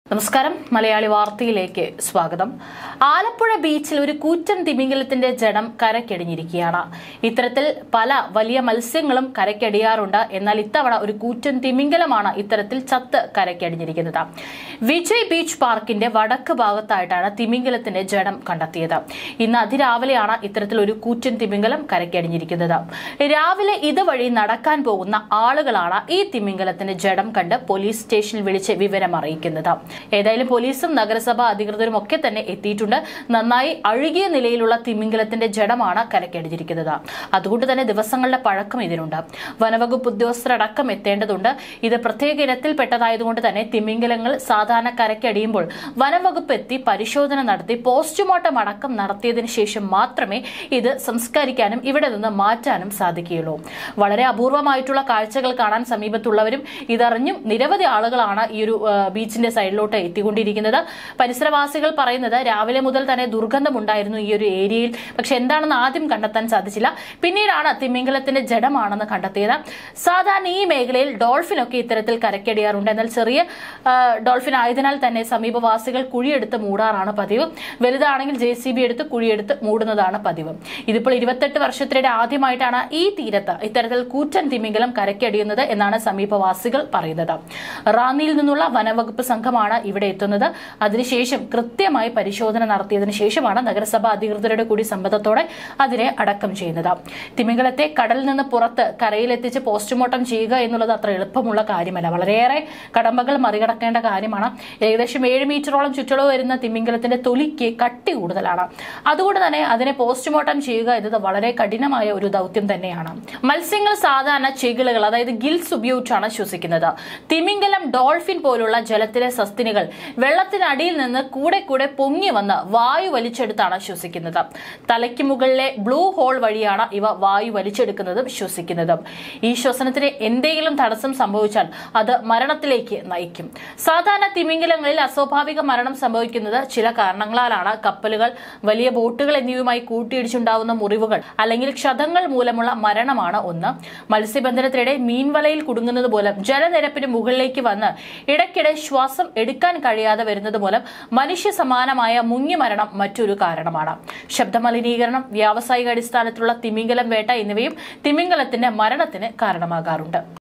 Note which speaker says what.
Speaker 1: നമസ്കാരം മലയാളി വാർത്തയിലേക്ക് സ്വാഗതം ആലപ്പുഴ ബീച്ചിൽ ഒരു കൂറ്റൻ തിമിംഗലത്തിന്റെ ജഡം കരക്കടിഞ്ഞിരിക്കുകയാണ് ഇത്തരത്തിൽ പല വലിയ മത്സ്യങ്ങളും കരക്കടിയാറുണ്ട് എന്നാൽ ഇത്തവണ ഒരു കൂറ്റൻ തിമിംഗലമാണ് ഇത്തരത്തിൽ ചത്ത് കരക്കടിഞ്ഞിരിക്കുന്നത് വിജയ് ബീച്ച് പാർക്കിന്റെ വടക്ക് ഭാഗത്തായിട്ടാണ് തിമിംഗലത്തിന്റെ ജഡം കണ്ടെത്തിയത് ഇന്ന് അതിരാവിലെയാണ് ഇത്തരത്തിൽ ഒരു കൂറ്റൻ തിമിംഗലം കരക്കടിഞ്ഞിരിക്കുന്നത് രാവിലെ ഇതുവഴി നടക്കാൻ പോകുന്ന ആളുകളാണ് ഈ തിമിംഗലത്തിന്റെ ജഡം കണ്ട് പോലീസ് സ്റ്റേഷനിൽ വിളിച്ച് വിവരം അറിയിക്കുന്നത് ഏതായാലും പോലീസും നഗരസഭാ അധികൃതരും ഒക്കെ തന്നെ എത്തിയിട്ടുണ്ട് നന്നായി അഴുകിയ നിലയിലുള്ള തിമിംഗലത്തിന്റെ ജഡമാണ് കരക്കടിഞ്ഞിരിക്കുന്നത് അതുകൊണ്ട് തന്നെ ദിവസങ്ങളുടെ പഴക്കം ഇതിനുണ്ട് വനവകുപ്പ് ഉദ്യോഗസ്ഥരടക്കം എത്തേണ്ടതുണ്ട് ഇത് പ്രത്യേക ഇനത്തിൽപ്പെട്ടതായതുകൊണ്ട് തന്നെ തിമിംഗലങ്ങൾ സാധാരണ കരക്കടിയുമ്പോൾ വനംവകുപ്പ് എത്തി പരിശോധന നടത്തി പോസ്റ്റ്മോർട്ടം അടക്കം നടത്തിയതിനു ശേഷം മാത്രമേ ഇത് സംസ്കരിക്കാനും ഇവിടെ നിന്ന് മാറ്റാനും സാധിക്കുകയുള്ളൂ വളരെ അപൂർവമായിട്ടുള്ള കാഴ്ചകൾ കാണാൻ സമീപത്തുള്ളവരും ഇതറിഞ്ഞും നിരവധി ആളുകളാണ് ഈ ഒരു ആ, ബീച്ചിന്റെ സൈഡിലോട്ട് എത്തിക്കൊണ്ടിരിക്കുന്നത് പരിസരവാസികൾ പറയുന്നത് രാവിലെ മുതൽ തന്നെ ദുർഗന്ധമുണ്ടായിരുന്നു ഈ ഒരു ഏരിയയിൽ പക്ഷെ എന്താണെന്ന് ആദ്യം കണ്ടെത്താൻ സാധിച്ചില്ല പിന്നീടാണ് തിമിംഗലത്തിന്റെ ജഡമാണെന്ന് കണ്ടെത്തിയത് സാധാരണ ഈ മേഖലയിൽ ഡോൾഫിനൊക്കെ ഇത്തരത്തിൽ കരക്കടിയാറുണ്ട് എന്നാൽ ചെറിയ ആ, ഡോൾഫിൻ ആയതിനാൽ തന്നെ സമീപവാസികൾ കുഴിയെടുത്ത് മൂടാറാണ് പതിവ് വലുതാണെങ്കിൽ ജെ സി ബി എടുത്ത് കുഴിയെടുത്ത് മൂടുന്നതാണ് പതിവ് ഇതിപ്പോൾ ഇരുപത്തെട്ട് വർഷത്തിനിടെ ആദ്യമായിട്ടാണ് ഈ തീരത്ത് ഇത്തരത്തിൽ കൂറ്റൻ തിമിംഗലം കരക്കടിയുന്നത് എന്നാണ് സമീപവാസികൾ പറയുന്നത് റാന്നിയിൽ നിന്നുള്ള വനവകുപ്പ് സംഘമാണ് ഇവിടെ എത്തുന്നത് അതിനുശേഷം കൃത്യമായി പരിശോധന നടത്തിയതിനു ശേഷമാണ് നഗരസഭ അധികൃതരുടെ കൂടി സമ്മതത്തോടെ അതിനെ അടക്കം ചെയ്യുന്നത് തിമിംഗലത്തെ കടലിൽ നിന്ന് പുറത്ത് കരയിലെത്തിച്ച് പോസ്റ്റ്മോർട്ടം ചെയ്യുക എന്നുള്ളത് അത്ര എളുപ്പമുള്ള കാര്യമല്ല വളരെയേറെ കടമ്പകൾ മറികടക്കേണ്ട കാര്യമാണ് ഏകദേശം ഏഴ് മീറ്ററോളം ചുറ്റളവ് വരുന്ന തിമിംഗലത്തിന്റെ തൊലിക്ക് കട്ടി കൂടുതലാണ് അതുകൊണ്ട് തന്നെ അതിനെ പോസ്റ്റ്മോർട്ടം ചെയ്യുക എന്നത് വളരെ കഠിനമായ ഒരു ദൗത്യം തന്നെയാണ് മത്സ്യങ്ങൾ സാധാരണ ചെകിളുകൾ അതായത് ഗിൽസ് ഉപയോഗിച്ചാണ് ശ്വസിക്കുന്നത് തിമിംഗലം ഡോൾഫിൻ പോലുള്ള ജലത്തിലെ സസ്തിനികൾ വെള്ളത്തിനടിയിൽ നിന്ന് കൂടെ കൂടെ പൊങ്ങി വന്ന് വായു വലിച്ചെടുത്താണ് ശ്വസിക്കുന്നത് തലയ്ക്ക് മുകളിലെ ബ്ലൂ ഹോൾ വഴിയാണ് ഇവ വായു വലിച്ചെടുക്കുന്നതും ശ്വസിക്കുന്നതും ഈ ശ്വസനത്തിന് എന്തെങ്കിലും തടസ്സം സംഭവിച്ചാൽ അത് മരണത്തിലേക്ക് നയിക്കും സാധാരണ തിമിംഗലങ്ങളിൽ അസ്വാഭാവിക മരണം സംഭവിക്കുന്നത് ചില കാരണങ്ങളാലാണ് കപ്പലുകൾ വലിയ ബോട്ടുകൾ എന്നിവയുമായി കൂട്ടിയിടിച്ചുണ്ടാവുന്ന മുറിവുകൾ അല്ലെങ്കിൽ ക്ഷതങ്ങൾ മൂലമുള്ള മരണമാണ് ഒന്ന് മത്സ്യബന്ധനത്തിനിടെ മീൻവലയിൽ കുടുങ്ങുന്നത് മൂലം ജലനിരപ്പിന് മുകളിലേക്ക് വന്ന് ഇടയ്ക്കിടെ ശ്വാസം എടുക്കാൻ കഴിയാതെ വരുന്നത് മൂലം മനുഷ്യ സമാനമായ മുങ്ങി മരണം മറ്റൊരു കാരണമാണ് ശബ്ദമലിനീകരണം വ്യാവസായിക അടിസ്ഥാനത്തിലുള്ള തിമിംഗലം വേട്ട എന്നിവയും തിമിംഗലത്തിന്റെ മരണത്തിന് കാരണമാകാറുണ്ട്